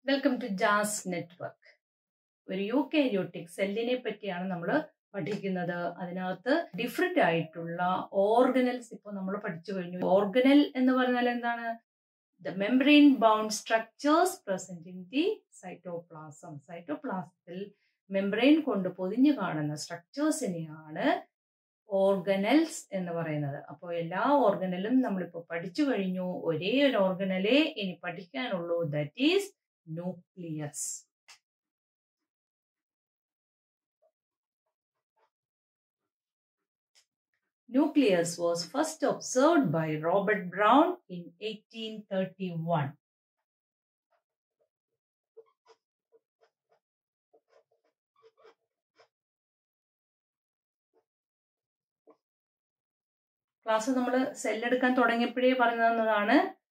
Welcome to Jaz network ഒരു eukaryotic സെല്ലിനെ പറ്റിയാണ് നമ്മൾ പഠിക്കുന്നത് അതിനകത്ത് ഡിഫറെന്റ് ആയിട്ടുള്ള ഓർഗനൽസ് ഇപ്പോൾ നമ്മൾ പഠിച്ചു കഴിഞ്ഞു ഓർഗനൽ എന്ന് പറഞ്ഞാൽ എന്താണ് the membrane bound structures present in the cytoplasm സൈറ്റോപ്ലാസത്തിൽ മെംബ്രെയിൻ കൊണ്ട് പൊതിഞ്ഞു കാണുന്ന സ്ട്രക്ചേഴ്സിനെയാണ് ഓർഗനൽസ് എന്ന് പറയുന്നത് അപ്പോൾ എല്ലാ ഓർഗനലും നമ്മളിപ്പോൾ പഠിച്ചു കഴിഞ്ഞു ഒരേ ഒരു ഓർഗനലേ ഇനി പഠിക്കാനുള്ളൂ that is nucleus Nucleus was first observed by Robert Brown in 1831. Class നമ്മൾ സെല്ലെടുക്കാൻ തുടങ്ങിയപ്പോഴേ പറഞ്ഞു തന്നതാണ്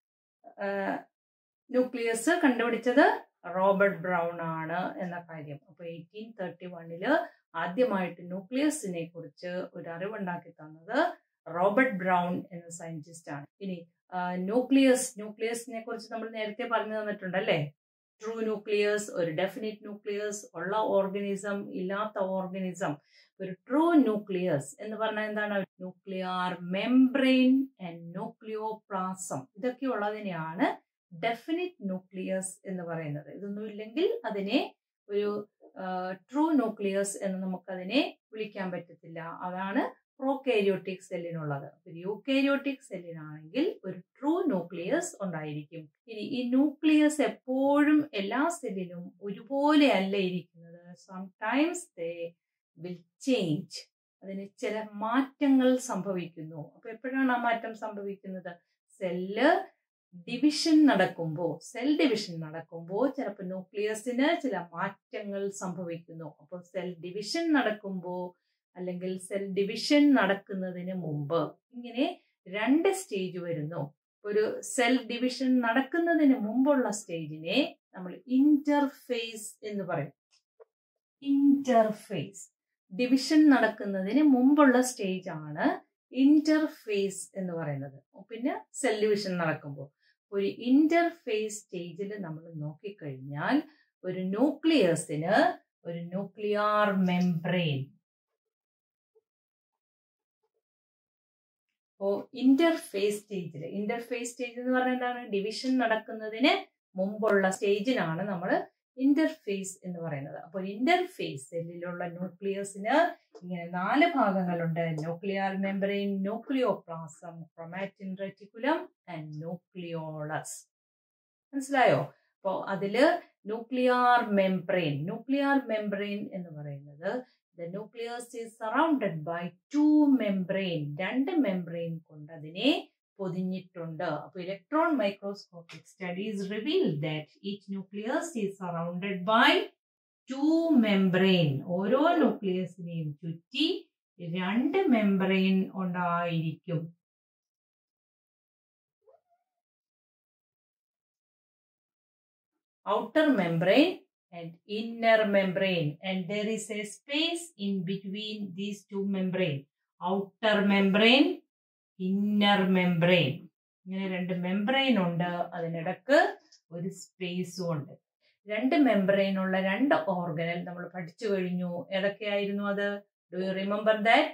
ന്യൂക്ലിയസ് കണ്ടുപിടിച്ചത് റോബർട്ട് ബ്രൗൺ ആണ് എന്ന കാര്യം അപ്പൊ എയ്റ്റീൻ തേർട്ടി വണ്ണില് ആദ്യമായിട്ട് ന്യൂക്ലിയസിനെ കുറിച്ച് ഒരു അറിവുണ്ടാക്കി തന്നത് റോബർട്ട് ബ്രൗൺ എന്ന സയന്റിസ്റ്റ് ആണ് ഇനി ന്യൂക്ലിയസ് ന്യൂക്ലിയസിനെ കുറിച്ച് നമ്മൾ നേരത്തെ പറഞ്ഞു തന്നിട്ടുണ്ടല്ലേ ട്രൂ ന്യൂക്ലിയസ് ഒരു ഡെഫിനിറ്റ് ന്യൂക്ലിയസ് ഉള്ള ഓർഗനിസം ഇല്ലാത്ത ഓർഗനിസം ഒരു ട്രൂ ന്യൂക്ലിയസ് എന്ന് പറഞ്ഞാൽ എന്താണ് ന്യൂക്ലിയർ മെംബ്രെയിൻ ആൻഡ് ന്യൂക്ലിയോപ്ലാസം ഇതൊക്കെ ഉള്ളതിനെയാണ് ഡെഫിനിറ്റ് ന്യൂക്ലിയസ് എന്ന് പറയുന്നത് ഇതൊന്നും ഇല്ലെങ്കിൽ അതിനെ ഒരു ട്രൂ ന്യൂക്ലിയസ് എന്ന് നമുക്കതിനെ വിളിക്കാൻ പറ്റത്തില്ല അതാണ് പ്രോകാരിയോട്ടിക് സെല്ലിനുള്ളത് ഒരു യൂക്കാരിയോട്ടിക് സെല്ലിനാണെങ്കിൽ ഒരു ട്രൂ ന്യൂക്ലിയസ് ഉണ്ടായിരിക്കും ഇനി ഈ ന്യൂക്ലിയസ് എപ്പോഴും എല്ലാ സെല്ലിലും ഒരുപോലെ അല്ല ഇരിക്കുന്നത് സംടൈംസ് ദേ വിൽ ചേഞ്ച് അതിന് ചില മാറ്റങ്ങൾ സംഭവിക്കുന്നു അപ്പൊ എപ്പോഴാണ് ആ മാറ്റം സംഭവിക്കുന്നത് സെല്ല് ഡിവിഷൻ നടക്കുമ്പോൾ സെൽ ഡിവിഷൻ നടക്കുമ്പോൾ ചിലപ്പോൾ ന്യൂക്ലിയസിന് ചില മാറ്റങ്ങൾ സംഭവിക്കുന്നു അപ്പോൾ സെൽ ഡിവിഷൻ നടക്കുമ്പോൾ അല്ലെങ്കിൽ സെൽ ഡിവിഷൻ നടക്കുന്നതിന് മുമ്പ് ഇങ്ങനെ രണ്ട് സ്റ്റേജ് വരുന്നു ഒരു സെൽ ഡിവിഷൻ നടക്കുന്നതിന് മുമ്പുള്ള സ്റ്റേജിനെ നമ്മൾ ഇന്റർഫേസ് എന്ന് പറയും ഇന്റർഫേസ് ഡിവിഷൻ നടക്കുന്നതിന് മുമ്പുള്ള സ്റ്റേജ് ആണ് ഇന്റർഫേസ് എന്ന് പറയുന്നത് പിന്നെ സെൽ ഡിവിഷൻ നടക്കുമ്പോൾ ഒരു ഇന്റർഫേസ് സ്റ്റേജിൽ നമ്മൾ നോക്കിക്കഴിഞ്ഞാൽ ഒരു ന്യൂക്ലിയസിന് ഒരു ന്യൂക്ലിയർ മെംബ്രെയിൻ അപ്പോ ഇന്റർഫേസ് സ്റ്റേജിൽ ഇന്റർഫേസ് സ്റ്റേജ് എന്ന് പറഞ്ഞാൽ എന്താണ് ഡിവിഷൻ നടക്കുന്നതിന് മുമ്പുള്ള സ്റ്റേജിനാണ് നമ്മൾ ഇന്റർഫേസ് എന്ന് പറയുന്നത് അപ്പോൾ ഇന്റർഫേസ് സെല്ലിലുള്ള ന്യൂക്ലിയസിന് ഇങ്ങനെ നാല് ഭാഗങ്ങളുണ്ട് nuclear membrane nucleoplasm chromatin reticulum and nucleolus മനസ്സിലായോ അപ്പോൾ അതില് ന്യൂക്ലിയർ മെംബ്രെയിൻ ന്യൂക്ലിയർ മെംബ്രെയിൻ എന്ന് പറയുന്നത് the nucleus is surrounded by two membrane രണ്ട് മെംബ്രെയിൻ കൊണ്ട് അതിനെ പൊതിഞ്ഞിട്ടുണ്ട് അപ്പോൾ electron microscopic studies reveal that each nucleus is surrounded by two membrane ഓരോ ന്യൂക്ലിയസിനെയും ചുറ്റി രണ്ട് മെംബ്രെയിൻ ഉണ്ടായിരിക്കും outer membrane and inner membrane and there is a space in between these two membrane outer membrane inner membrane ഇങ്ങനെ രണ്ട് membrane ഉണ്ട് അതിനിടക്ക് ഒരു സ്പേസും ഉണ്ട് രണ്ട് മെംബ്രെയിൻ ഉള്ള രണ്ട് ഓർഗനൽ നമ്മൾ പഠിച്ചു കഴിഞ്ഞു ഏതൊക്കെയായിരുന്നു അത് ഡു യു റിമെമ്പർ ദാറ്റ്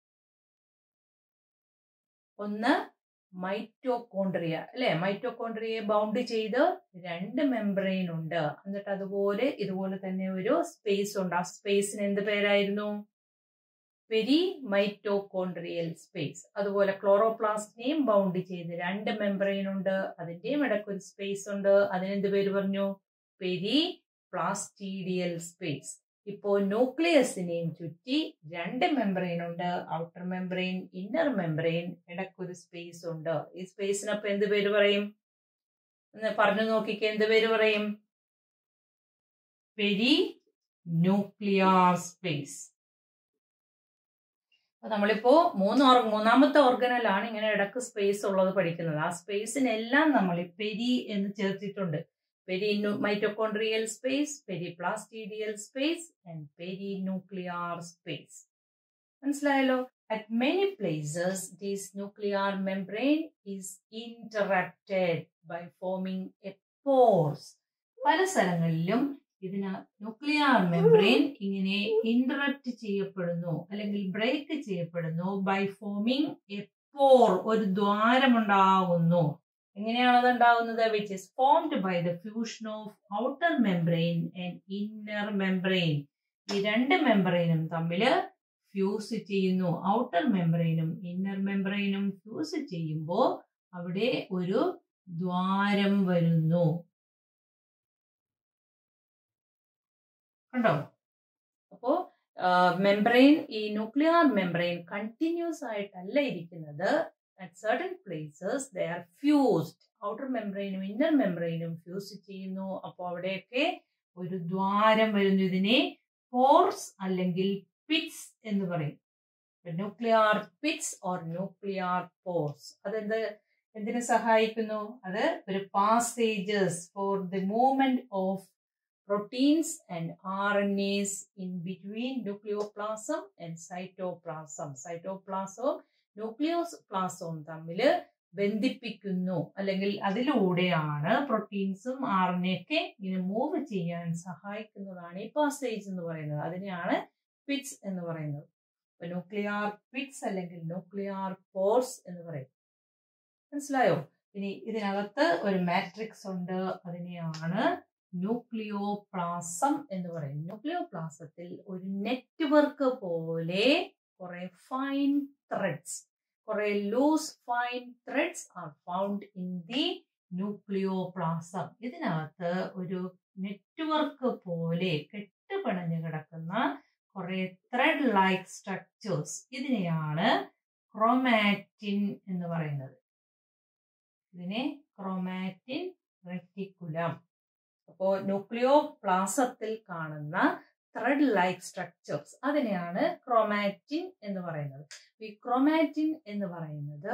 ഒന്ന് മൈറ്റോകോൺട്രിയ അല്ലെ മൈറ്റോകോൺട്രിയയെ ബൗണ്ട് ചെയ്ത് രണ്ട് മെംബ്രെയിൻ ഉണ്ട് എന്നിട്ട് അതുപോലെ ഇതുപോലെ തന്നെ ഒരു സ്പേസ് ഉണ്ട് ആ സ്പേസിന് എന്ത് പേരായിരുന്നു പെരി മൈറ്റോകോൺട്രിയൽ സ്പേസ് അതുപോലെ ക്ലോറോപ്ലാസ്റ്റിനെയും ബൗണ്ട് ചെയ്ത് രണ്ട് മെംബ്രെയിൻ ഉണ്ട് അതിന്റെയും ഇടയ്ക്ക് ഒരു സ്പേസ് ഉണ്ട് അതിനെന്ത് പേര് പറഞ്ഞു പെരി പ്ലാസ്റ്റീഡിയൽ സ്പേസ് ഇപ്പോ ന്യൂക്ലിയസിനെയും ചുറ്റി രണ്ട് മെംബ്രെയിൻ ഉണ്ട് ഔട്ടർ മെംബ്രെയിൻ ഇന്നർ മെംബ്രെയിൻ ഇടയ്ക്കൊരു സ്പേസ് ഉണ്ട് ഈ സ്പേസിനപ്പൊ എന്ത് പേര് പറയും പറഞ്ഞു നോക്കിക്കേ എന്ത് പേര് പറയും പെരി ന്യൂക്ലിയർ സ്പേസ് അപ്പൊ നമ്മളിപ്പോ മൂന്ന് ഓർ മൂന്നാമത്തെ ഓർഗനലാണ് ഇങ്ങനെ ഇടക്ക് സ്പേസ് ഉള്ളത് പഠിക്കുന്നത് ആ സ്പേസിനെല്ലാം നമ്മൾ പെരി എന്ന് ചേർത്തിട്ടുണ്ട് peri mitochondrial space periplastidial space and perinuclear space മനസ്സിലായല്ലോ At many places, this nuclear membrane is interrupted by forming a pores. പല സ്ഥലങ്ങളിലും ഇതിന് ന്യൂക്ലിയർ മെംബ്രെയിൻ ഇങ്ങനെ ഇന്ററപ്റ്റ് ചെയ്യപ്പെടുന്നു അല്ലെങ്കിൽ ബ്രേക്ക് ചെയ്യപ്പെടുന്നു ബൈ ഫോമിങ് എ പോർ ഒരു ദ്വാരമുണ്ടാകുന്നു എങ്ങനെയാണ് അത് ഉണ്ടാകുന്നത് which is formed by the fusion of outer membrane and inner membrane ഈ രണ്ട് മെംബ്രെയിനും തമ്മിൽ ഫ്യൂസ് ചെയ്യുന്നു ഔട്ടർ മെംബ്രെയിനും ഇന്നർ മെംബ്രെയിനും ഫ്യൂസ് ചെയ്യുമ്പോൾ അവിടെ ഒരു ദ്വാരം വരുന്നു കണ്ടോ അപ്പോ മെംബ്രെയിൻ ഈ ന്യൂക്ലിയർ മെംബ്രെയിൻ കണ്ടിന്യൂസ് ആയിട്ടല്ല ഇരിക്കുന്നത് at certain places they are fused ഔട്ടർ മെംബ്രെയിനും ഇന്നർ മെംബ്രെയിനും ഫ്യൂസ് ചെയ്യുന്നു അപ്പോൾ അവിടെയൊക്കെ ഒരു ദ്വാരം വരുന്നു ഇതിനെ പോർസ് അല്ലെങ്കിൽ പിറ്റ്സ് എന്ന് പറയും nuclear pits or nuclear pores അതെന്ത് എന്തിനു സഹായിക്കുന്നു അത് ഒരു passages for the movement of proteins and RNAs in between nucleoplasm and cytoplasm. Cytoplasm ന്യൂക്ലിയോപ്ലാസവും തമ്മിൽ ബന്ധിപ്പിക്കുന്നു അല്ലെങ്കിൽ അതിലൂടെയാണ് പ്രോട്ടീൻസും ആർ എൻ ഒക്കെ ഇങ്ങനെ മൂവ് ചെയ്യാൻ സഹായിക്കുന്നതാണ് ഈ പാസേജ് എന്ന് പറയുന്നത് അതിനെയാണ് പിറ്റ്സ് എന്ന് പറയുന്നത് ന്യൂക്ലിയർ പിറ്റ്സ് അല്ലെങ്കിൽ ന്യൂക്ലിയർ പോർസ് എന്ന് പറയും മനസ്സിലായോ ഇനി ഇതിനകത്ത് ഒരു മാട്രിക്സ് ഉണ്ട് അതിനെയാണ് ന്യൂക്ലിയോപ്ലാസം എന്ന് പറയും ന്യൂക്ലിയോപ്ലാസത്തിൽ ഒരു നെറ്റ്വർക്ക് പോലെ കുറെ ഫൈൻ ത്രെഡ്സ് കുറെ loose fine threads are found in the nucleoplasm ഇതിനകത്ത് ഒരു നെറ്റ്വർക്ക് പോലെ കെട്ടുപണഞ്ഞു കിടക്കുന്ന കുറെ ത്രെഡ് ലൈക്ക് സ്ട്രക്ചേഴ്സ് ഇതിനെയാണ് ക്രോമാറ്റിൻ എന്ന് പറയുന്നത് ഇതിനെ ക്രോമാറ്റിൻ റെറ്റിക്കുലം അപ്പോൾ ന്യൂക്ലിയോ പ്ലാസത്തിൽ കാണുന്ന ത്രെഡ് ലൈക്ക് സ്ട്രക്ചേഴ്സ് അതിനെയാണ് ക്രോമാറ്റിൻ എന്ന് പറയുന്നത് ഈ ക്രോമാറ്റിൻ എന്ന് പറയുന്നത്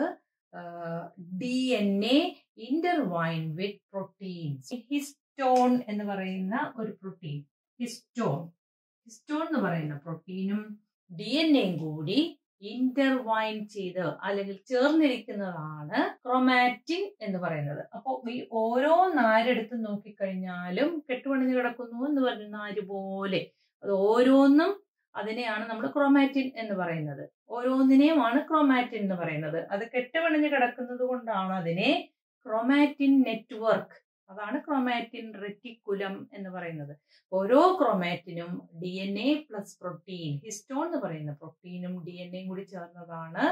D N A intertwine with proteins histone എന്ന് പറയുന്ന ഒരു പ്രോട്ടീൻ ഹിസ്റ്റോൺ ഹിസ്റ്റോൺ എന്ന് പറയുന്ന പ്രോട്ടീനും ഡി എൻ എയും കൂടി ഇന്റർവൈൻ ചെയ്ത് അല്ലെങ്കിൽ ചേർന്നിരിക്കുന്നതാണ് ക്രോമാറ്റിൻ എന്ന് പറയുന്നത് അപ്പോൾ ഈ ഓരോ നാരെടുത്ത് നോക്കിക്കഴിഞ്ഞാലും കെട്ടുപണിഞ്ഞ് കിടക്കുന്നു എന്ന് പറഞ്ഞ നാര് പോലെ അത് ഓരോന്നും അതിനെയാണ് നമ്മൾ ക്രോമാറ്റിൻ എന്ന് പറയുന്നത് ഓരോന്നിനെയുമാണ് ക്രോമാറ്റിൻ എന്ന് പറയുന്നത് അത് കെട്ടുപണിഞ്ഞ് കിടക്കുന്നത് കൊണ്ടാണ് അതിനെ ക്രോമാറ്റിൻ നെറ്റ്വർക്ക് അതാണ് ക്രോമാറ്റിൻ റെറ്റിക്കുലം എന്ന് പറയുന്നത് ഓരോ ക്രോമാറ്റിനും D N A plus protein histone എന്ന് പറയുന്ന പ്രോട്ടീനും ഡി എൻ എയും കൂടി ചേർന്നതാണ്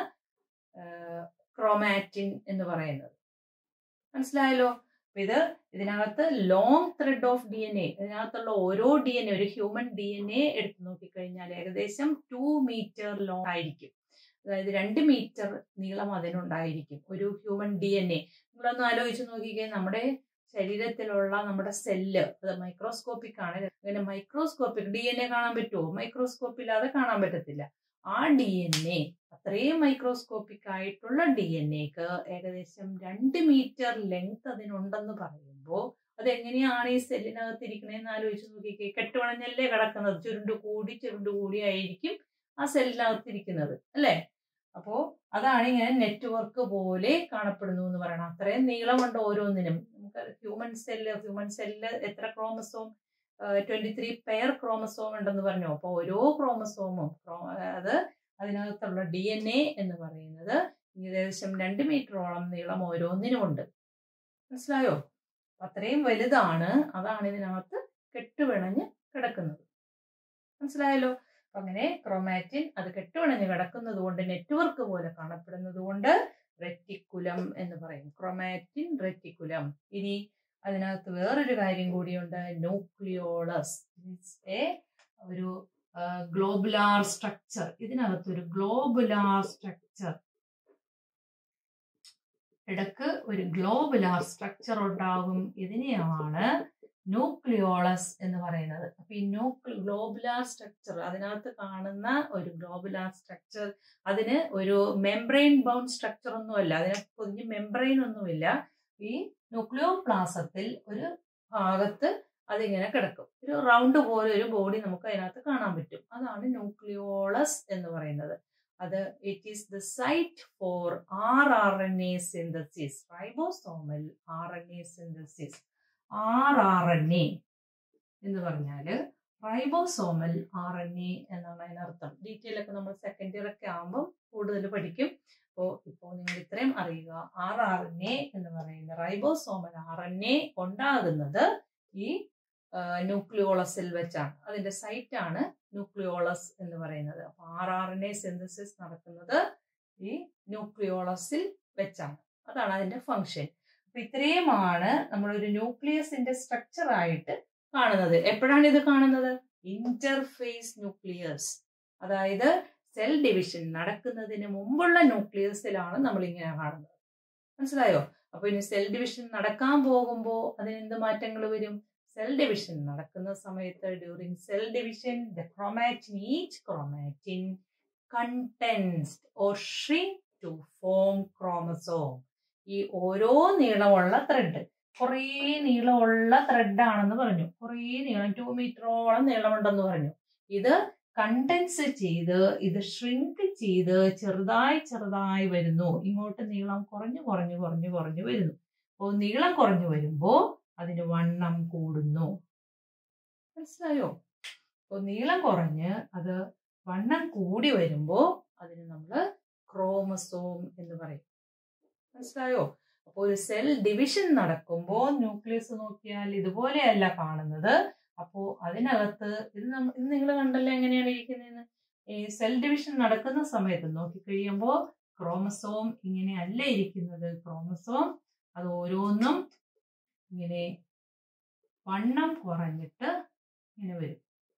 ക്രോമാറ്റിൻ എന്ന് പറയുന്നത് മനസ്സിലായല്ലോ ഇത് ഇതിനകത്ത് long thread of D N A ഇതിനകത്തുള്ള ഓരോ ഡി എൻ എ ഒരു ഹ്യൂമൻ ഡി എൻ എ എടുത്തു നോക്കിക്കഴിഞ്ഞാൽ ഏകദേശം ടു മീറ്റർ ലോങ് ആയിരിക്കും അതായത് രണ്ട് മീറ്റർ നീളം അതിനുണ്ടായിരിക്കും ഒരു ഹ്യൂമൻ ഡി എൻ എ നിങ്ങളൊന്ന് ആലോചിച്ച് നോക്കിക്കേ നമ്മുടെ ശരീരത്തിലുള്ള നമ്മുടെ സെല്ല് അത് മൈക്രോസ്കോപ്പിക് ആണ് അങ്ങനെ മൈക്രോസ്കോപ്പിക് ഡി എൻ എ കാണാൻ പറ്റുമോ മൈക്രോസ്കോപ്പ് ഇല്ലാതെ കാണാൻ പറ്റത്തില്ല ആ ഡി എൻ എ അത്രയും മൈക്രോസ്കോപ്പിക് ആയിട്ടുള്ള ഡി എൻ എക്ക് ഏകദേശം രണ്ട് മീറ്റർ ലെങ്ത് അതിനുണ്ടെന്ന് പറയുമ്പോൾ അതെങ്ങനെയാണ് ഈ സെല്ലിനകത്ത് ഇരിക്കണേന്ന് ആലോചിച്ച് നോക്കിക്കേ കെട്ടുവണഞ്ഞല്ലേ കിടക്കുന്നത് ചുരുണ്ട് കൂടി ചുരുണ്ട് കൂടി ആയിരിക്കും ആ സെല്ലിനകത്ത് ഇരിക്കുന്നത് അല്ലേ അപ്പോ അതാണ് ഇങ്ങനെ നെറ്റ്വർക്ക് പോലെ കാണപ്പെടുന്നു എന്ന് പറയണം അത്രയും നീളമുണ്ട് ഓരോന്നിനും നമുക്ക് ഹ്യൂമൻ സെല്ല് ഹ്യൂമൻ സെല്ല് എത്ര chromosome twenty three pair chromosome ഉണ്ടെന്ന് പറഞ്ഞു അപ്പോൾ ഓരോ ക്രോമസോമും അത് അതിനകത്തുള്ള ഡി എൻ എ എന്ന് പറയുന്നത് ഏകദേശം രണ്ട് മീറ്ററോളം നീളം ഓരോന്നിനും ഉണ്ട് മനസ്സിലായോ അത്രയും വലുതാണ് അതാണ് ഇതിനകത്ത് കെട്ടുപിണഞ്ഞ് കിടക്കുന്നത് മനസ്സിലായല്ലോ അങ്ങനെ ക്രോമാറ്റിൻ അത് കെട്ടുപിണഞ്ഞ് കിടക്കുന്നത് കൊണ്ട് നെറ്റ്വർക്ക് പോലെ കാണപ്പെടുന്നത് കൊണ്ട് റെറ്റിക്കുലം എന്ന് പറയും ക്രോമാറ്റിൻ റെറ്റിക്കുലം ഇനി അതിനകത്ത് വേറൊരു കാര്യം കൂടിയുണ്ട് ന്യൂക്ലിയോളസ് എ ഒരു ഗ്ലോബുലാർ സ്ട്രക്ചർ ഇതിനകത്ത് ഒരു ഗ്ലോബുലാർ സ്ട്രക്ചർ ഇടക്ക് ഒരു ഗ്ലോബുലാർ സ്ട്രക്ചർ ഉണ്ടാകും ഇതിനെയാണ് ന്യൂക്ലിയോളസ് എന്ന് പറയുന്നത് അപ്പൊ ഈ ന്യൂക്ലി ഗ്ലോബുലാർ സ്ട്രക്ചർ അതിനകത്ത് കാണുന്ന ഒരു ഗ്ലോബുലാർ സ്ട്രക്ചർ അതിന് ഒരു മെംബ്രെയിൻ ബൗണ്ട് സ്ട്രക്ചർ ഒന്നുമല്ല അതിന് പൊതിഞ്ഞ് മെംബ്രെയിൻ ഒന്നുമില്ല ഈ ന്യൂക്ലിയോപ്ലാസത്തിൽ ഒരു ഭാഗത്ത് അതിങ്ങനെ കിടക്കും ഒരു റൗണ്ട് പോലെ ഒരു ബോഡി നമുക്ക് അതിനകത്ത് കാണാൻ പറ്റും അതാണ് ന്യൂക്ലിയോളസ് എന്ന് പറയുന്നത് അത് it is the site for R R N A synthesis ribosomal R N A synthesis R R N A എന്ന് പറഞ്ഞാല് റൈബോസോമൽ ആർ എൻ എ എന്നാണ് അതിനർത്ഥം ഡീറ്റെയിൽ ഒക്കെ നമ്മൾ സെക്കൻഡ് ഇയർ ഒക്കെ ആകുമ്പോൾ കൂടുതൽ പഠിക്കും അപ്പോൾ ഇപ്പോൾ നിങ്ങൾ ഇത്രയും അറിയുക ആർ ആർ എൻ എ എന്ന് പറയുന്ന റൈബോസോമൽ ആർ എൻ എ ഉണ്ടാകുന്നത് ഈ ന്യൂക്ലിയോളസിൽ വെച്ചാണ് അതിന്റെ സൈറ്റ് ആണ് ന്യൂക്ലിയോളസ് എന്ന് പറയുന്നത് അപ്പൊ R R N A synthesis നടക്കുന്നത് ഈ ന്യൂക്ലിയോളസിൽ വെച്ചാണ് അതാണ് അതിന്റെ ഫങ്ഷൻ അപ്പൊ ഇത്രയുമാണ് നമ്മളൊരു ന്യൂക്ലിയസിന്റെ സ്ട്രക്ചർ ആയിട്ട് കാണുന്നത് എപ്പോഴാണ് ഇത് കാണുന്നത് ഇന്റർഫേസ് ന്യൂക്ലിയസ് അതായത് സെൽ ഡിവിഷൻ നടക്കുന്നതിന് മുമ്പുള്ള ന്യൂക്ലിയസിലാണ് നമ്മൾ ഇങ്ങനെ കാണുന്നത് മനസ്സിലായോ അപ്പൊ ഇനി സെൽ ഡിവിഷൻ നടക്കാൻ പോകുമ്പോൾ അതിന് എന്ത് മാറ്റങ്ങൾ വരും സെൽ ഡിവിഷൻ നടക്കുന്ന സമയത്ത് during cell division the chromatin each chromatin condensed or shrink to form chromosome ഈ ഓരോ നീളമുള്ള ത്രെഡ് കുറേ നീളമുള്ള ത്രെഡ് ആണെന്ന് പറഞ്ഞു കുറേ നീളം ടു മീറ്ററോളം നീളമുണ്ടെന്ന് പറഞ്ഞു ഇത് കണ്ടൻസ് ചെയ്ത് ഇത് ഷ്രിങ്ക് ചെയ്ത് ചെറുതായി ചെറുതായി വരുന്നു ഇങ്ങോട്ട് നീളം കുറഞ്ഞു കുറഞ്ഞു കുറഞ്ഞു കുറഞ്ഞു വരുന്നു അപ്പോൾ നീളം കുറഞ്ഞു വരുമ്പോൾ അതിന് വണ്ണം കൂടുന്നു മനസ്സിലായോ അപ്പോൾ നീളം കുറഞ്ഞ് അത് വണ്ണം കൂടി വരുമ്പോൾ അതിന് നമ്മൾ ക്രോമസോം എന്ന് പറയും മനസ്സിലായോ അപ്പോൾ ഒരു സെൽ ഡിവിഷൻ നടക്കുമ്പോൾ ന്യൂക്ലിയസ് നോക്കിയാൽ ഇതുപോലെയല്ല കാണുന്നത് അപ്പോൾ അതിനകത്ത് ഇത് നമ്മ ഇത് നിങ്ങൾ കണ്ടല്ലോ എങ്ങനെയാണ് ഇരിക്കുന്നതെന്ന് ഈ സെൽ ഡിവിഷൻ നടക്കുന്ന സമയത്ത് നോക്കിക്കഴിയുമ്പോൾ ക്രോമസോം ഇങ്ങനെ അല്ല ഇരിക്കുന്നത് ക്രോമസോം അത് ഓരോന്നും ഇങ്ങനെ വണ്ണം കുറഞ്ഞിട്ട് ഇങ്ങനെ വരും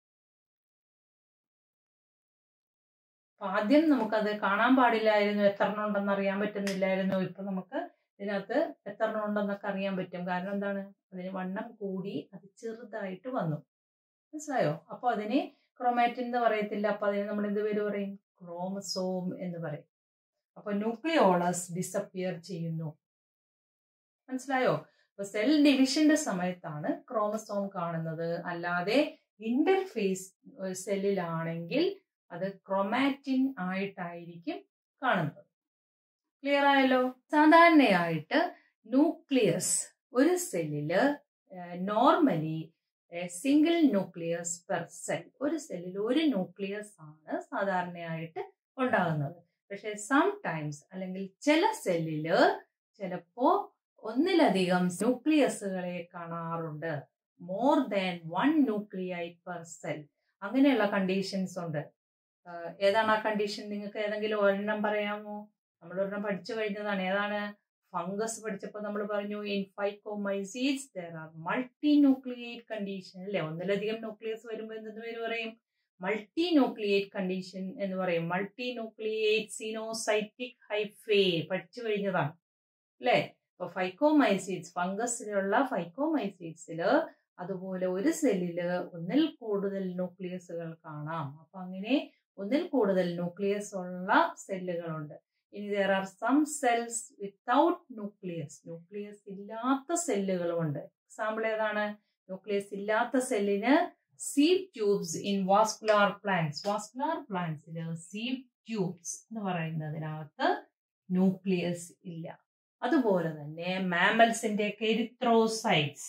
അപ്പൊ ആദ്യം നമുക്കത് കാണാൻ പാടില്ലായിരുന്നു എത്ര എണ്ണം ഉണ്ടെന്ന് അറിയാൻ പറ്റുന്നില്ലായിരുന്നു ഇപ്പൊ നമുക്ക് ഇതിനകത്ത് എത്ര എണ്ണം ഉണ്ടെന്നൊക്കെ അറിയാൻ പറ്റും കാരണം എന്താണ് അതിന് വണ്ണം കൂടി അത് ചെറുതായിട്ട് വന്നു മനസ്സിലായോ അപ്പൊ അതിന് ക്രോമാറ്റിൻ എന്ന് പറയത്തില്ല അപ്പൊ അതിന് നമ്മൾ എന്ത് പേര് പറയും ക്രോമസോം എന്ന് പറയും അപ്പൊ ന്യൂക്ലിയോളസ് ഡിസപ്പിയർ ചെയ്യുന്നു മനസ്സിലായോ അപ്പൊ സെൽ ഡിവിഷന്റെ സമയത്താണ് ക്രോമസോം കാണുന്നത് അല്ലാതെ ഇന്റർഫേസ് സെല്ലിലാണെങ്കിൽ അത് ക്രോമാറ്റിൻ ആയിട്ടായിരിക്കും കാണുന്നത് ക്ലിയർ ആയല്ലോ സാധാരണയായിട്ട് ന്യൂക്ലിയസ് ഒരു സെല്ലില് normally single nucleus per cell ഒരു സെല്ലിൽ ഒരു ന്യൂക്ലിയസ് ആണ് സാധാരണയായിട്ട് ഉണ്ടാകുന്നത് പക്ഷെ സം ടൈംസ് അല്ലെങ്കിൽ ചില സെല്ലില് ചിലപ്പോ ഒന്നിലധികം ന്യൂക്ലിയസുകളെ കാണാറുണ്ട് more than one nuclei per cell അങ്ങനെയുള്ള കണ്ടീഷൻസ് ഉണ്ട് ഏതാണ് ആ കണ്ടീഷൻ നിങ്ങൾക്ക് ഏതെങ്കിലും ഒരെണ്ണം പറയാമോ നമ്മൾ ഒരെണ്ണം പഠിച്ചു കഴിഞ്ഞതാണ് ഏതാണ് ഫംഗസ് പഠിച്ചപ്പോൾ നമ്മൾ പറഞ്ഞു in phycomycetes there are multinucleate condition അല്ലെ ഒന്നിലധികം ന്യൂക്ലിയസ് വരുമ്പോൾ എന്തെന്ന് പേര് പറയും മൾട്ടി ന്യൂക്ലിയേറ്റ് കണ്ടീഷൻ എന്ന് പറയും മൾട്ടി ന്യൂക്ലിയേറ്റ് സിനോസൈറ്റിക് ഹൈഫേ പഠിച്ചു കഴിഞ്ഞതാണ് അല്ലേ ഇപ്പൊ ഫൈക്കോമൈസീഡ്സ് ഫംഗസിലുള്ള ഫൈക്കോമൈസീഡ്സില് അതുപോലെ ഒരു സെല്ലില് ഒന്നിൽ കൂടുതൽ ന്യൂക്ലിയസുകൾ കാണാം അപ്പൊ അങ്ങനെ ഒന്നിൽ കൂടുതൽ ന്യൂക്ലിയസ് ഉള്ള സെല്ലുകളുണ്ട് ഇനി there are some cells without nucleus nucleus ഇല്ലാത്ത സെല്ലുകളുമുണ്ട് എക്സാമ്പിൾ ഏതാണ് ന്യൂക്ലിയസ് ഇല്ലാത്ത സെല്ലിന് sieve tubes in vascular plants vascular പ്ലാന്റ്സിൽ സീവ് ട്യൂബ്സ് എന്ന് പറയുന്നതിനകത്ത് ന്യൂക്ലിയസ് ഇല്ല അതുപോലെ തന്നെ മാമൽസിന്റെ എരിത്രോസൈറ്റ്സ്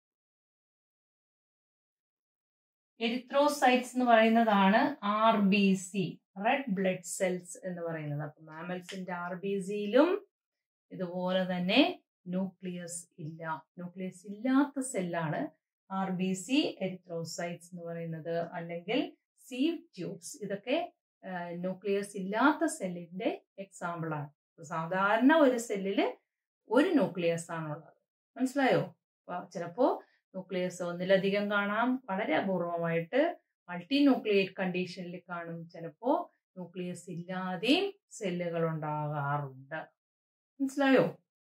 എരിത്രോസൈറ്റ്സ് എന്ന് പറയുന്നതാണ് R B C red blood cells എന്ന് പറയുന്നത് അപ്പൊ മാമൽസിന്റെ ആർ ബി സിയിലും ഇതുപോലെ തന്നെ ന്യൂക്ലിയസ് ഇല്ല ന്യൂക്ലിയസ് ഇല്ലാത്ത സെല്ലാണ് ആർ ബി സി എരിത്രോസൈറ്റ്സ് എന്ന് പറയുന്നത് അല്ലെങ്കിൽ സീവ് ട്യൂബ്സ് ഇതൊക്കെ ന്യൂക്ലിയസ് ഇല്ലാത്ത സെല്ലിന്റെ എക്സാമ്പിൾ ആണ് സാധാരണ ഒരു സെല്ലില് ഒരു ന്യൂക്ലിയസ് ആണുള്ളത് മനസ്സിലായോ ചിലപ്പോ ന്യൂക്ലിയസ് ഒന്നിലധികം കാണാം വളരെ അപൂർവമായിട്ട് മൾട്ടി ന്യൂക്ലിയേറ്റ് കണ്ടീഷനിൽ കാണും ചിലപ്പോ ന്യൂക്ലിയസ് ഇല്ലാതെയും സെല്ലുകൾ ഉണ്ടാകാറുണ്ട് മനസ്സിലായോ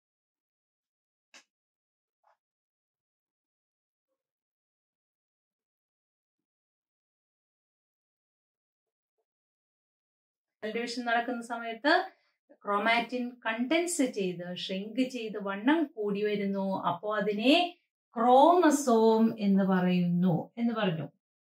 ഡിവിഷൻ നടക്കുന്ന സമയത്ത് ക്രോമാറ്റിൻ കണ്ടൻസ് ചെയ്ത് ഷ്രിങ്ക് ചെയ്ത് വണ്ണം കൂടി വരുന്നു അപ്പോൾ അതിനെ ക്രോമസോം എന്ന് പറയുന്നു എന്ന് പറഞ്ഞു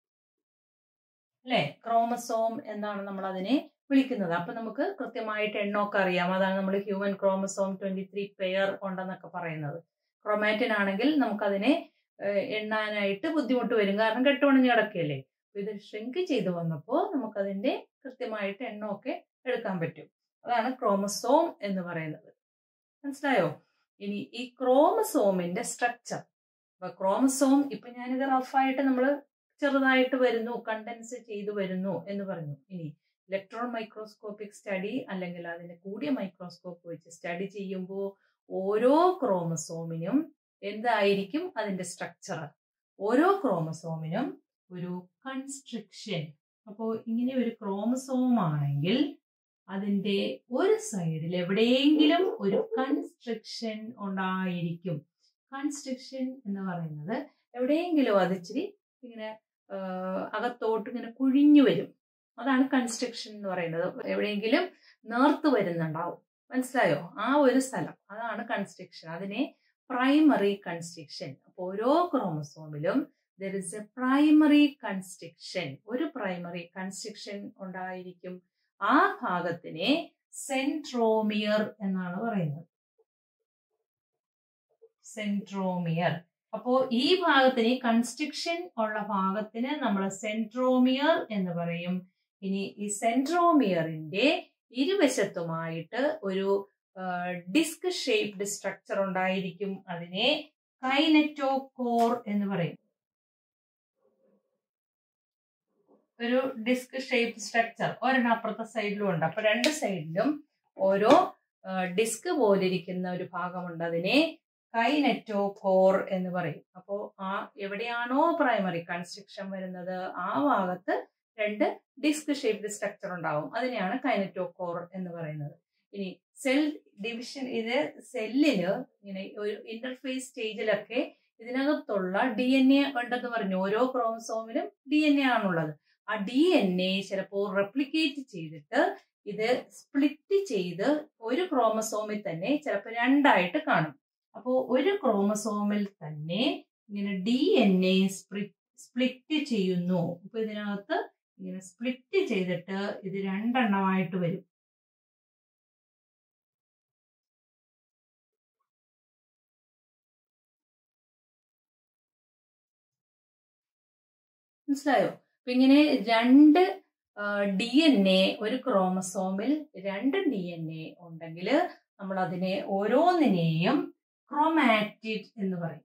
അല്ലെ ക്രോമസോം എന്നാണ് നമ്മൾ അതിനെ വിളിക്കുന്നത് അപ്പൊ നമുക്ക് കൃത്യമായിട്ട് എണ്ണമൊക്കെ അറിയാം അതാണ് നമ്മൾ human chromosome twenty three pair ഉണ്ടെന്നൊക്കെ പറയുന്നത് ക്രൊമാറ്റിൻ ആണെങ്കിൽ നമുക്കതിനെ എണ്ണാനായിട്ട് ബുദ്ധിമുട്ട് വരും കാരണം കെട്ടുപണിഞ്ഞ് കിടക്കുകയല്ലേ ഇത് ഷ്രിങ്ക് ചെയ്ത് വന്നപ്പോൾ നമുക്കതിൻ്റെ കൃത്യമായിട്ട് എണ്ണമൊക്കെ എടുക്കാൻ പറ്റും അതാണ് ക്രോമസോം എന്ന് പറയുന്നത് മനസ്സിലായോ ഇനി ഈ ക്രോമസോമിന്റെ സ്ട്രക്ചർ അപ്പൊ ക്രോമസോം ഇപ്പൊ ഞാനിത് റഫായിട്ട് നമ്മൾ ചെറുതായിട്ട് വരുന്നു കണ്ടൻസ് ചെയ്തു വരുന്നു എന്ന് പറഞ്ഞു ഇനി ഇലക്ട്രോൺ മൈക്രോസ്കോപ്പിക് സ്റ്റഡി അല്ലെങ്കിൽ അതിന് കൂടിയ മൈക്രോസ്കോപ്പ് വെച്ച് സ്റ്റഡി ചെയ്യുമ്പോൾ ഓരോ ക്രോമസോമിനും എന്തായിരിക്കും അതിന്റെ സ്ട്രക്ചർ ഓരോ ക്രോമസോമിനും ഒരു കൺസ്ട്രിക്ഷൻ അപ്പോൾ ഇങ്ങനെ ഒരു ക്രോമസോം ആണെങ്കിൽ അതിൻ്റെ ഒരു സൈഡിൽ എവിടെയെങ്കിലും ഒരു കൺസ്ട്രിക്ഷൻ ഉണ്ടായിരിക്കും കൺസ്ട്രിക്ഷൻ എന്ന് പറയുന്നത് എവിടെയെങ്കിലും അത് ഇച്ചിരി ഇങ്ങനെ അകത്തോട്ട് ഇങ്ങനെ കുഴിഞ്ഞു വരും അതാണ് കൺസ്ട്രക്ഷൻ എന്ന് പറയുന്നത് എവിടെയെങ്കിലും നേർത്ത് വരുന്നുണ്ടാവും മനസ്സിലായോ ആ ഒരു സ്ഥലം അതാണ് കൺസ്ട്രക്ഷൻ അതിനെ പ്രൈമറി കൺസ്ട്രക്ഷൻ അപ്പോൾ ഓരോ ക്രോമസോമിലും there is a primary construction ഒരു പ്രൈമറി കൺസ്ട്രക്ഷൻ ഉണ്ടായിരിക്കും ആ ഭാഗത്തിനെ സെൻട്രോമിയർ എന്നാണ് പറയുന്നത് സെൻട്രോമിയർ അപ്പോ ഈ ഭാഗത്തിന് കൺസ്ട്രക്ഷൻ ഉള്ള ഭാഗത്തിന് നമ്മൾ സെൻട്രോമിയർ എന്ന് പറയും ഇനി ഈ സെൻട്രോമിയറിന്റെ ഇരുവശത്തുമായിട്ട് ഒരു ഡിസ്ക് ഷേപ്ഡ് സ്ട്രക്ചർ ഉണ്ടായിരിക്കും അതിനെ കൈനറ്റോകോർ എന്ന് പറയും ഒരു ഡിസ്ക് ഷേപ്പ് സ്ട്രക്ചർ ഒരെണ്ണം അപ്പുറത്തെ സൈഡിലും ഉണ്ട് അപ്പൊ രണ്ട് സൈഡിലും ഓരോ ഡിസ്ക് പോലിരിക്കുന്ന ഒരു ഭാഗമുണ്ട് അതിനെ കൈനെറ്റോകോർ എന്ന് പറയും അപ്പോൾ ആ എവിടെയാണോ പ്രൈമറി കൺസ്ട്രക്ഷൻ വരുന്നത് ആ ഭാഗത്ത് രണ്ട് ഡിസ്ക് ഷേപ്ഡ് സ്ട്രക്ചർ ഉണ്ടാവും അതിനെയാണ് കൈനറ്റോകോർ എന്ന് പറയുന്നത് ഇനി സെൽ ഡിവിഷൻ ഇത് സെല്ലിന് ഇങ്ങനെ ഒരു ഇന്റർഫേസ് സ്റ്റേജിലൊക്കെ ഇതിനകത്തുള്ള ഡി എൻ എ ഉണ്ടെന്ന് പറഞ്ഞു ഓരോ ക്രോമസോമിലും ഡി എൻ എ ആണുള്ളത് ആ ഡി എൻ എ ചിലപ്പോൾ റെപ്ലിക്കേറ്റ് ചെയ്തിട്ട് ഇത് സ്പ്ലിറ്റ് ചെയ്ത് ഒരു ക്രോമസോമിൽ തന്നെ ചിലപ്പോൾ രണ്ടായിട്ട് കാണും അപ്പോൾ ഒരു ക്രോമസോമിൽ തന്നെ ഇങ്ങനെ ഡി എൻ എ സ്പ്ലിറ്റ് ചെയ്യുന്നു അപ്പൊ ഇതിനകത്ത് ഇങ്ങനെ സ്പ്ലിറ്റ് ചെയ്തിട്ട് ഇത് രണ്ടെണ്ണമായിട്ട് വരും മനസ്സിലായോ അപ്പൊ ഇങ്ങനെ രണ്ട് ഡി എൻ എ ഒരു ക്രോമസോമിൽ രണ്ട് ഡി എൻ എ ഉണ്ടെങ്കിൽ നമ്മൾ അതിനെ ഓരോന്നിനെയും ക്രോമാറ്റിഡ് എന്ന് പറയും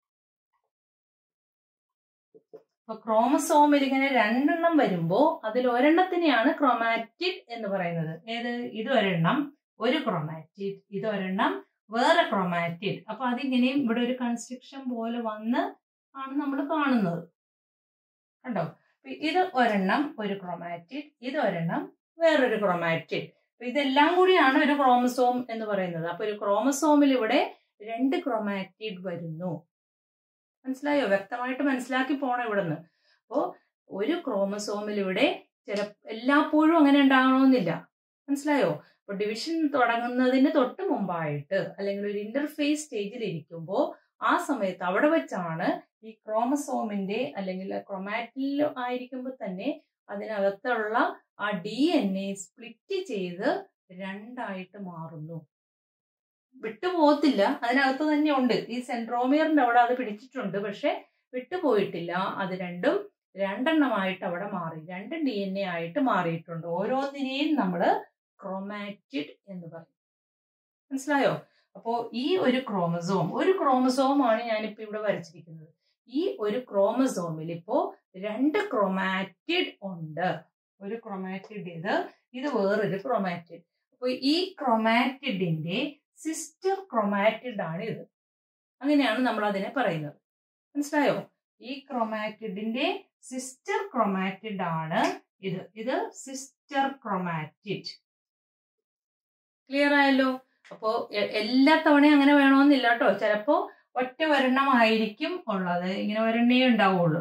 അപ്പൊ ക്രോമസോമിൽ ഇങ്ങനെ രണ്ടെണ്ണം വരുമ്പോ അതിൽ ഒരെണ്ണത്തിനെയാണ് ക്രോമാറ്റിഡ് എന്ന് പറയുന്നത് ഏത് ഇത് ഒരെണ്ണം ഒരു ക്രോമാറ്റിഡ് ഇത് ഒരെണ്ണം വേറെ ക്രോമാറ്റിഡ് അപ്പൊ അതിങ്ങനെയും ഇവിടെ ഒരു കൺസ്ട്രക്ഷൻ പോലെ വന്ന് ആണ് നമ്മൾ കാണുന്നത് കണ്ടോ ഇത് ഒരെണ്ണം ഒരു ക്രോമാറ്റിഡ് ഇത് ഒരെണ്ണം വേറൊരു ക്രോമാറ്റിഡ് ഇതെല്ലാം കൂടിയാണ് ഒരു ക്രോമസോം എന്ന് പറയുന്നത് അപ്പൊ ഒരു ക്രോമസോമിൽ ഇവിടെ രണ്ട് ക്രോമാറ്റിഡ് വരുന്നു മനസ്സിലായോ വ്യക്തമായിട്ട് മനസ്സിലാക്കി പോണം ഇവിടുന്ന് അപ്പോ ഒരു ക്രോമസോമിൽ ഇവിടെ ചില എല്ലാപ്പോഴും അങ്ങനെ ഉണ്ടാകണമെന്നില്ല മനസ്സിലായോ അപ്പൊ ഡിവിഷൻ തുടങ്ങുന്നതിന് തൊട്ട് മുമ്പായിട്ട് അല്ലെങ്കിൽ ഒരു ഇന്റർഫേസ് സ്റ്റേജിൽ ഇരിക്കുമ്പോൾ ആ സമയത്ത് അവിടെ വെച്ചാണ് ഈ ക്രോമസോമിന്റെ അല്ലെങ്കിൽ ക്രൊമാറ്റിൽ ആയിരിക്കുമ്പോൾ തന്നെ അതിനകത്തുള്ള ആ ഡി എൻ എ സ്പ്ലിറ്റ് ചെയ്ത് രണ്ടായിട്ട് മാറുന്നു വിട്ടുപോകത്തില്ല അതിനകത്ത് തന്നെ ഉണ്ട് ഈ സെൻട്രോമിയറിന്റെ അവിടെ അത് പിടിച്ചിട്ടുണ്ട് പക്ഷെ വിട്ടുപോയിട്ടില്ല അത് രണ്ടും രണ്ടെണ്ണമായിട്ട് അവിടെ മാറി രണ്ട് ഡി എൻ എ ആയിട്ട് മാറിയിട്ടുണ്ട് ഓരോന്നിനെയും നമ്മൾ ക്രോമാറ്റിഡ് എന്ന് പറയും മനസ്സിലായോ അപ്പോ ഈ ഒരു ക്രോമസോം ഒരു ക്രോമസോം ആണ് ഞാനിപ്പോ ഇവിടെ വരച്ചിരിക്കുന്നത് ഈ ഒരു ക്രോമസോമിൽ ഇപ്പോ രണ്ട് ക്രോമാറ്റിഡ് ഉണ്ട് ഒരു ക്രോമാറ്റിഡ് ഇത് ഇത് വേറൊരു ക്രോമാറ്റിഡ് അപ്പൊ ഈ ക്രോമാറ്റിഡിന്റെ സിസ്റ്റർ ക്രോമാറ്റിഡ് ആണ് ഇത് അങ്ങനെയാണ് നമ്മൾ അതിനെ പറയുന്നത് മനസ്സിലായോ ഈ ക്രോമാറ്റിഡിന്റെ സിസ്റ്റർ ക്രോമാറ്റിഡ് ആണ് ഇത് ഇത് സിസ്റ്റർ ക്രോമാറ്റിഡ് ക്ലിയർ ആയല്ലോ അപ്പോ എല്ലാ തവണയും അങ്ങനെ വേണമെന്നില്ല കേട്ടോ ചിലപ്പോ ഒറ്റ ഒരെണ്ണമായിരിക്കും ഉള്ളത് ഇങ്ങനെ ഒരെണ്ണേ ഉണ്ടാവുള്ളൂ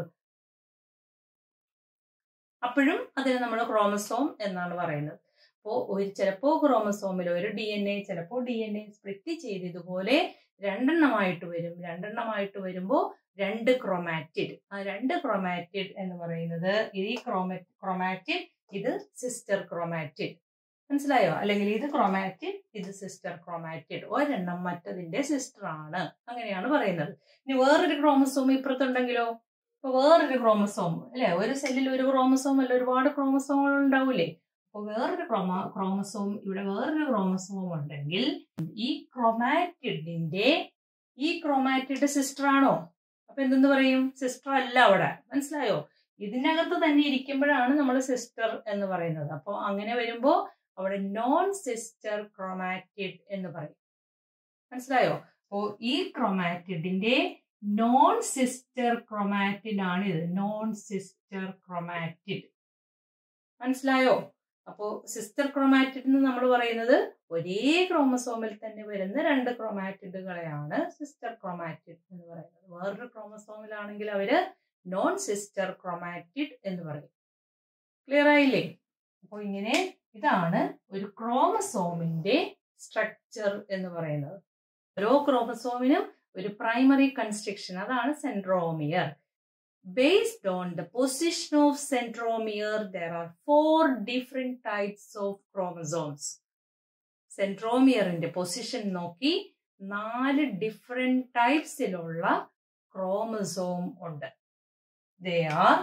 അപ്പോഴും അതിന് നമ്മൾ ക്രോമസോം എന്നാണ് പറയുന്നത് അപ്പോൾ ഒരു ചിലപ്പോൾ ക്രോമസോമിൽ ഒരു ഡി എൻ എ ചിലപ്പോൾ ഡി എൻ എ സ്പ്ലിറ്റ് ചെയ്ത് ഇതുപോലെ രണ്ടെണ്ണമായിട്ട് വരും രണ്ടെണ്ണമായിട്ട് വരുമ്പോൾ രണ്ട് ക്രോമാറ്റിഡ് ആ രണ്ട് ക്രോമാറ്റിഡ് എന്ന് പറയുന്നത് ഈ ക്രോമ ക്രോമാറ്റിഡ് ഇത് സിസ്റ്റർ ക്രോമാറ്റിഡ് മനസ്സിലായോ അല്ലെങ്കിൽ ഇത് ക്രോമാറ്റിഡ് ഇത് സിസ്റ്റർ ക്രോമാറ്റിഡ് ഒരെണ്ണം മറ്റതിന്റെ സിസ്റ്റർ ആണ് അങ്ങനെയാണ് പറയുന്നത് ഇനി വേറൊരു ക്രോമസോം ഇപ്പുറത്തുണ്ടെങ്കിലോ ഇപ്പൊ വേറൊരു ക്രോമസോം അല്ലെ ഒരു സെല്ലിൽ ഒരു ക്രോമസോം അല്ല ഒരുപാട് ക്രോമസോമുകൾ ഉണ്ടാവൂലേ അപ്പൊ വേറൊരു ക്രോമ ക്രോമസോം ഇവിടെ വേറൊരു ക്രോമസോം ഉണ്ടെങ്കിൽ ഈ ക്രോമാറ്റിഡിന്റെ ഈ ക്രോമാറ്റിഡ് സിസ്റ്റർ ആണോ അപ്പൊ എന്തെന്ന് പറയും സിസ്റ്റർ അല്ല അവിടെ മനസ്സിലായോ ഇതിനകത്ത് തന്നെ ഇരിക്കുമ്പോഴാണ് നമ്മൾ സിസ്റ്റർ എന്ന് പറയുന്നത് അപ്പോൾ അങ്ങനെ വരുമ്പോ അവിടെ നോൺ സിസ്റ്റർ ക്രോമാറ്റിഡ് എന്ന് പറയും മനസ്സിലായോ അപ്പോ ഈ ക്രോമാറ്റിഡിന്റെ നോൺ സിസ്റ്റർ ക്രോമാറ്റിഡ് ആണ് ഇത് നോൺ സിസ്റ്റർ ക്രോമാറ്റിഡ് മനസ്സിലായോ അപ്പോ സിസ്റ്റർ ക്രോമാറ്റിഡ് എന്ന് നമ്മൾ പറയുന്നത് ഒരേ ക്രോമസോമിൽ തന്നെ വരുന്ന രണ്ട് ക്രോമാറ്റിഡുകളെയാണ് സിസ്റ്റർ ക്രോമാറ്റിഡ് എന്ന് പറയുന്നത് വേറൊരു ക്രോമസോമിലാണെങ്കിൽ അവര് നോൺ സിസ്റ്റർ ക്രോമാറ്റിഡ് എന്ന് പറയും ക്ലിയർ ആയില്ലേ അപ്പോൾ ഇങ്ങനെ ഇതാണ് ഒരു ക്രോമസോമിന്റെ സ്ട്രക്ചർ എന്ന് പറയുന്നത് ഓരോ ക്രോമസോമിനും ഒരു പ്രൈമറി കൺസ്ട്രക്ഷൻ അതാണ് centromere based on the position of centromere there are four different types of chromosomes സെൻട്രോമിയറിന്റെ പൊസിഷൻ നോക്കി നാല് ഡിഫറെന്റ് ടൈപ്സിലുള്ള ക്രോമസോം ഉണ്ട് they are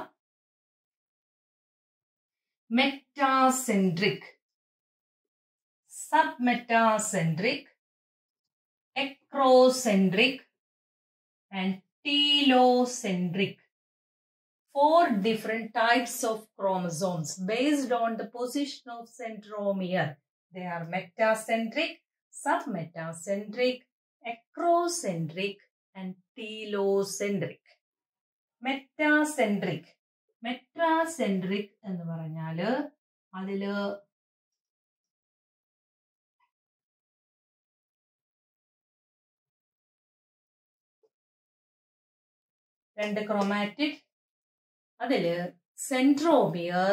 metacentric, submetacentric, acrocentric, and telocentric. Four different types of chromosomes based on the position of centromere. They are metacentric, submetacentric, acrocentric, and telocentric. Metacentric. Metacentric എന്ന് പറഞ്ഞാല് അതില് രണ്ട് chromatic അതില് centromere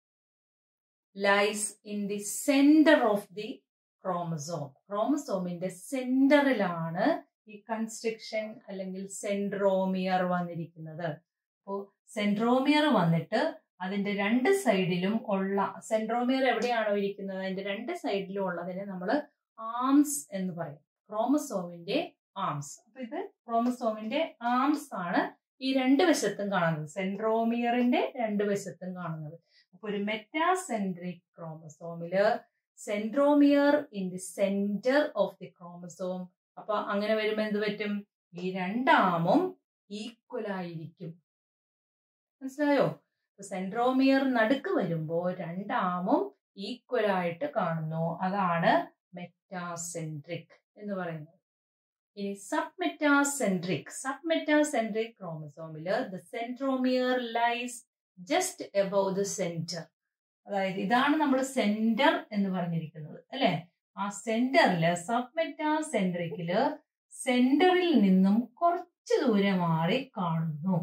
lies in the centre of the chromosome ക്രോമസോമിന്റെ സെന്ററിലാണ് ഈ construction അല്ലെങ്കിൽ centromere വന്നിരിക്കുന്നത് അപ്പോൾ സെൻട്രോമിയർ വന്നിട്ട് അതിന്റെ രണ്ട് സൈഡിലും ഉള്ള സെൻട്രോമിയർ എവിടെയാണോ ഇരിക്കുന്നത് അതിന്റെ രണ്ട് സൈഡിലും ഉള്ളതിനെ നമ്മൾ ആംസ് എന്ന് പറയും ക്രോമസോമിന്റെ ആംസ് അപ്പൊ ഇത് ക്രോമസോമിന്റെ ആംസ് ആണ് ഈ രണ്ട് വശത്തും കാണുന്നത് സെൻട്രോമിയറിന്റെ രണ്ട് വശത്തും കാണുന്നത് അപ്പൊ ഒരു മെറ്റാസെൻട്രിക് ക്രോമസോമില് centromere in the centre of the chromosome അപ്പൊ അങ്ങനെ വരുമ്പോൾ എന്ത് പറ്റും ഈ രണ്ടാമും ഈക്വൽ ആയിരിക്കും മനസ്സിലായോ സെൻട്രോമിയർ നടുക്ക് വരുമ്പോൾ രണ്ടാമും ഈക്വൽ ആയിട്ട് കാണുന്നു അതാണ് മെറ്റാസെൻട്രിക് എന്ന് പറയുന്നത് ഇനി സബ് മെറ്റാസെൻട്രിക് സബ് മെറ്റാസെൻട്രിക് ക്രോമസോമില് the centromere lies just above the centre അതായത് ഇതാണ് നമ്മൾ സെന്റർ എന്ന് പറഞ്ഞിരിക്കുന്നത് അല്ലെ ആ സെന്ററില് സബ് മെറ്റാസെൻട്രിക്കില് സെന്ററിൽ നിന്നും കുറച്ച് ദൂരെ മാറി കാണുന്നു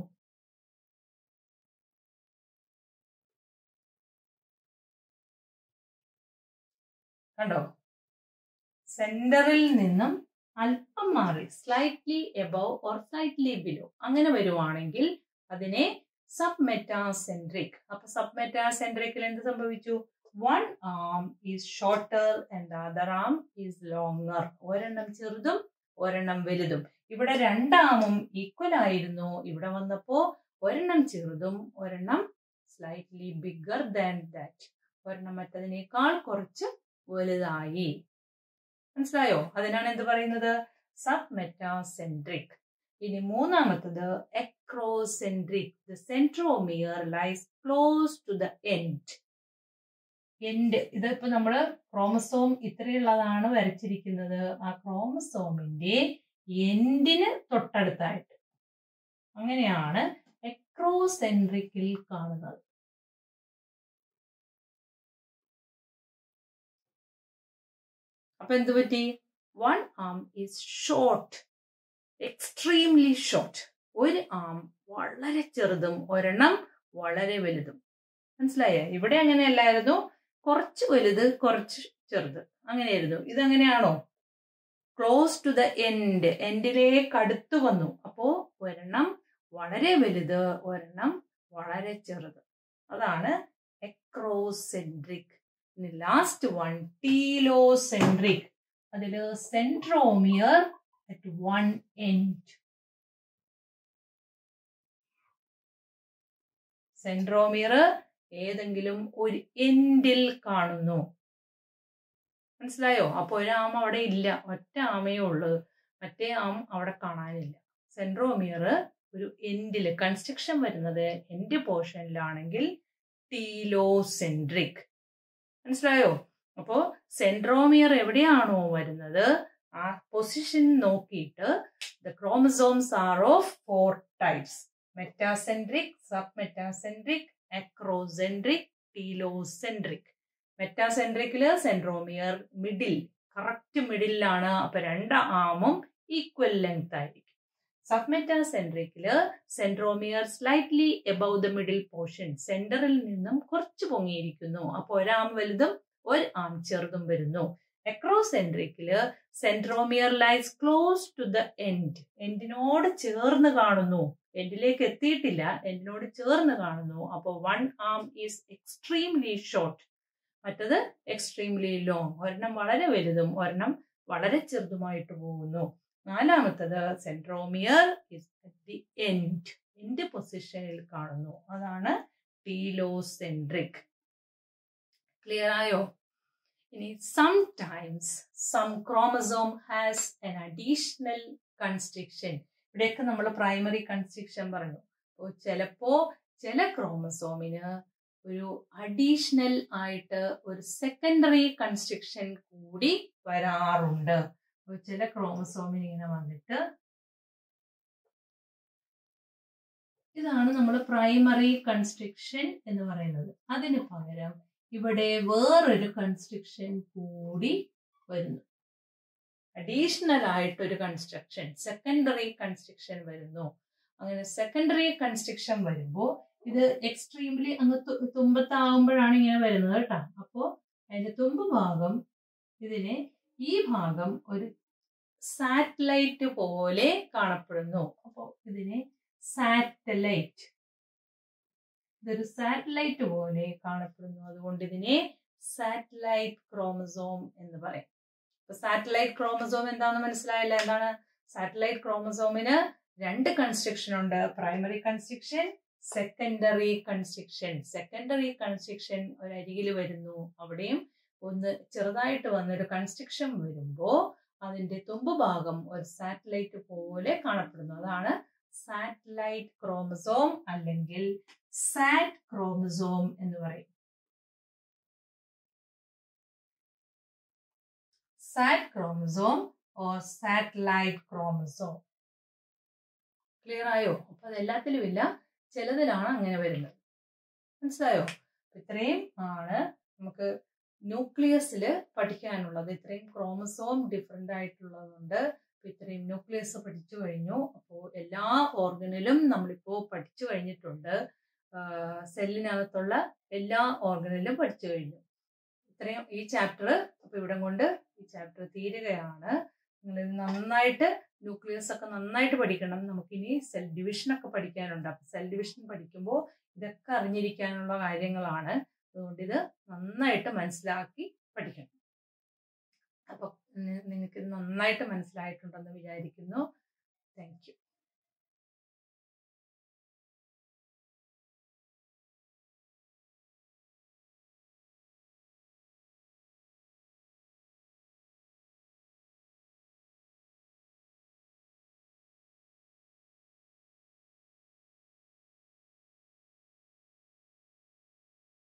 കണ്ടോ സെന്ററിൽ നിന്നും അല്പം മാറി slightly above or slightly below അങ്ങനെ വരുവാണെങ്കിൽ അതിനെ സബ് മെറ്റാസെൻട്രിക് അപ്പൊ സബ് മെറ്റാസെൻട്രിക്കിൽ എന്ത് സംഭവിച്ചു one arm is shorter and other arm is longer ഒരെണ്ണം ചെറുതും ഒരെണ്ണം വലുതും ഇവിടെ രണ്ടാമും ഈക്വൽ ആയിരുന്നു ഇവിടെ വന്നപ്പോ ഒരെണ്ണം ചെറുതും ഒരെണ്ണം സ്ലൈറ്റ്ലി ബിഗർ ദാൻ ദാറ്റ് ഒരെണ്ണം മറ്റതിനേക്കാൾ കുറച്ച് വലുതായി മനസ്സിലായോ അതിനാണ് എന്ത് പറയുന്നത് സബ് മെറ്റാസെൻട്രിക് ഇനി മൂന്നാമത്തത് acrocentric the centromere lies close to the end end ഇതിപ്പോ നമ്മള് ക്രോമസോം ഇത്രയുള്ളതാണ് വരച്ചിരിക്കുന്നത് ആ ക്രോമസോമിന്റെ എൻഡിന് തൊട്ടടുത്തായിട്ട് അങ്ങനെയാണ് എക്രോസെൻട്രിക്കിൽ കാണുന്നത് അപ്പൊ എന്ത് പറ്റി one arm is short extremely short ഒരു ആം വളരെ ചെറുതും ഒരെണ്ണം വളരെ വലുതും മനസ്സിലായേ ഇവിടെ അങ്ങനെയല്ലായിരുന്നു കുറച്ച് വലുത് കുറച്ച് ചെറുത് അങ്ങനെയായിരുന്നു ഇതെങ്ങനെയാണോ ക്ലോസ് ടു ദ എൻഡ് എൻഡിലേക്ക് അടുത്തു വന്നു അപ്പോ ഒരെണ്ണം വളരെ വലുത് ഒരെണ്ണം വളരെ ചെറുത് അതാണ് എക്രോസെൻട്രിക് ഇനി ലാസ്റ്റ് വൺ ടീലോസെൻട്രിക് അതിൽ centromere at one end centromere ഏതെങ്കിലും ഒരു എൻഡിൽ കാണുന്നു മനസ്സിലായോ അപ്പോൾ ഒരു ആമ അവിടെ ഇല്ല ഒറ്റ ആമയേ ഉള്ളൂ മറ്റേ ആം അവിടെ കാണാനില്ല സെൻട്രോമിയർ ഒരു എൻഡിൽ കൺസ്ട്രക്ഷൻ വരുന്നത് എൻഡ് പോർഷനിലാണെങ്കിൽ ടീലോസെൻട്രിക് മനസ്സിലായോ അപ്പോൾ സെൻട്രോമിയർ എവിടെയാണോ വരുന്നത് ആ പൊസിഷൻ നോക്കിയിട്ട് the chromosomes are of four types metacentric sub metacentric acrocentric telocentric മെറ്റാസെൻട്രിക്കില് സെൻട്രോമിയർ മിഡിൽ കറക്റ്റ് മിഡിലാണ് അപ്പൊ രണ്ട് ആമും ഈക്വൽ ലെങ്ത് ആയിരിക്കും സബ്മെറ്റാസെൻട്രിക്കില് centromere slightly above the middle portion സെന്ററിൽ നിന്നും കുറച്ച് പൊങ്ങിയിരിക്കുന്നു അപ്പോൾ ഒരാം വലുതും ഒരു ആം ചെറുതും വരുന്നു എക്രോസെൻട്രിക്കില് centromere lies close to the end എൻഡിനോട് ചേർന്ന് കാണുന്നു എൻഡിലേക്ക് എത്തിയിട്ടില്ല എൻഡിനോട് ചേർന്ന് കാണുന്നു അപ്പോൾ one arm is extremely short മറ്റത് എക്സ്ട്രീംലി ലോങ് ഒരെണ്ണം വളരെ വലുതും ഒരെണ്ണം വളരെ ചെറുതുമായിട്ട് പോകുന്നു നാലാമത്തത് centromere is at the end end പൊസിഷനിൽ കാണുന്നു അതാണ് ടീലോസെൻട്രിക് ക്ലിയർ ആയോ ഇനി sometimes some chromosome has an additional constriction ഇവിടെയൊക്കെ നമ്മൾ പ്രൈമറി കൺസ്ട്രിക്ഷൻ പറഞ്ഞു അപ്പോൾ ചിലപ്പോ ചില ക്രോമസോമിന് ഒരു അഡീഷണൽ ആയിട്ട് ഒരു സെക്കൻഡറി കൺസ്ട്രിക്ഷൻ കൂടി വരാറുണ്ട് അപ്പോൾ ചില ക്രോമസോമിന് ഇങ്ങനെ വന്നിട്ട് ഇതാണ് നമ്മൾ പ്രൈമറി കൺസ്ട്രിക്ഷൻ എന്ന് പറയുന്നത് അതിന് പകരം ഇവിടെ വേറൊരു കൺസ്ട്രക്ഷൻ കൂടി വരുന്നു അഡീഷണൽ ആയിട്ടൊരു കൺസ്ട്രക്ഷൻ സെക്കൻഡറി കൺസ്ട്രക്ഷൻ വരുന്നു അങ്ങനെ സെക്കൻഡറി കൺസ്ട്രക്ഷൻ വരുമ്പോൾ ഇത് എക്സ്ട്രീംലി അങ്ങ് തുമ്പത്താകുമ്പോഴാണ് ഇങ്ങനെ വരുന്നത് കേട്ടോ അപ്പോൾ അതിന്റെ തുമ്പ് ഭാഗം ഇതിനെ ഈ ഭാഗം ഒരു സാറ്റലൈറ്റ് പോലെ കാണപ്പെടുന്നു അപ്പോൾ ഇതിനെ സാറ്റലൈറ്റ് ഇതൊരു സാറ്റലൈറ്റ് പോലെ കാണപ്പെടുന്നു അതുകൊണ്ട് ഇതിനെ സാറ്റലൈറ്റ് ക്രോമസോം എന്ന് പറയും അപ്പൊ സാറ്റലൈറ്റ് ക്രോമസോം എന്താണെന്ന് മനസ്സിലായില്ല എന്താണ് സാറ്റലൈറ്റ് ക്രോമസോമിന് രണ്ട് കൺസ്ട്രക്ഷൻ ഉണ്ട് primary construction secondary construction secondary construction ഒരരികിൽ വരുന്നു അവിടെയും ഒന്ന് ചെറുതായിട്ട് വന്നൊരു കൺസ്ട്രക്ഷൻ വരുമ്പോൾ അതിന്റെ തുമ്പ് ഭാഗം ഒരു സാറ്റലൈറ്റ് പോലെ കാണപ്പെടുന്നു അതാണ് സാറ്റലൈറ്റ് ക്രോമസോം അല്ലെങ്കിൽ സാറ്റ് ക്രോമസോം എന്ന് പറയും sat chromosome or satellite chromosome clear ആയോ അപ്പൊ അത് എല്ലാത്തിലും ഇല്ല ചിലതിലാണ് അങ്ങനെ വരുന്നത് മനസ്സിലായോ ഇത്രയും ആണ് നമുക്ക് ന്യൂക്ലിയസിൽ പഠിക്കാനുള്ളത് ഇത്രയും ക്രോമസോം ഡിഫറെൻ്റ് ആയിട്ടുള്ളതുകൊണ്ട് ഇത്രയും ന്യൂക്ലിയസ് പഠിച്ചു കഴിഞ്ഞു അപ്പോൾ എല്ലാ ഓർഗനിലും നമ്മളിപ്പോൾ പഠിച്ചു കഴിഞ്ഞിട്ടുണ്ട് സെല്ലിനകത്തുള്ള എല്ലാ ഓർഗനിലും പഠിച്ചു കഴിഞ്ഞു ഇത്രയും ഈ ചാപ്റ്റർ അപ്പോൾ ഇവിടം കൊണ്ട് ഈ ചാപ്റ്റർ തീരുകയാണ് നിങ്ങൾ നന്നായിട്ട് ന്യൂക്ലിയസ് ഒക്കെ നന്നായിട്ട് പഠിക്കണം നമുക്കിനി സെൽ ഡിവിഷൻ ഒക്കെ പഠിക്കാനുണ്ട് അപ്പം സെൽ ഡിവിഷൻ പഠിക്കുമ്പോൾ ഇതൊക്കെ അറിഞ്ഞിരിക്കാനുള്ള കാര്യങ്ങളാണ് അതുകൊണ്ട് ഇത് നന്നായിട്ട് മനസ്സിലാക്കി പഠിക്കണം അപ്പം നിങ്ങൾക്ക് നന്നായിട്ട് മനസ്സിലായിട്ടുണ്ടെന്ന് വിചാരിക്കുന്നു താങ്ക് യു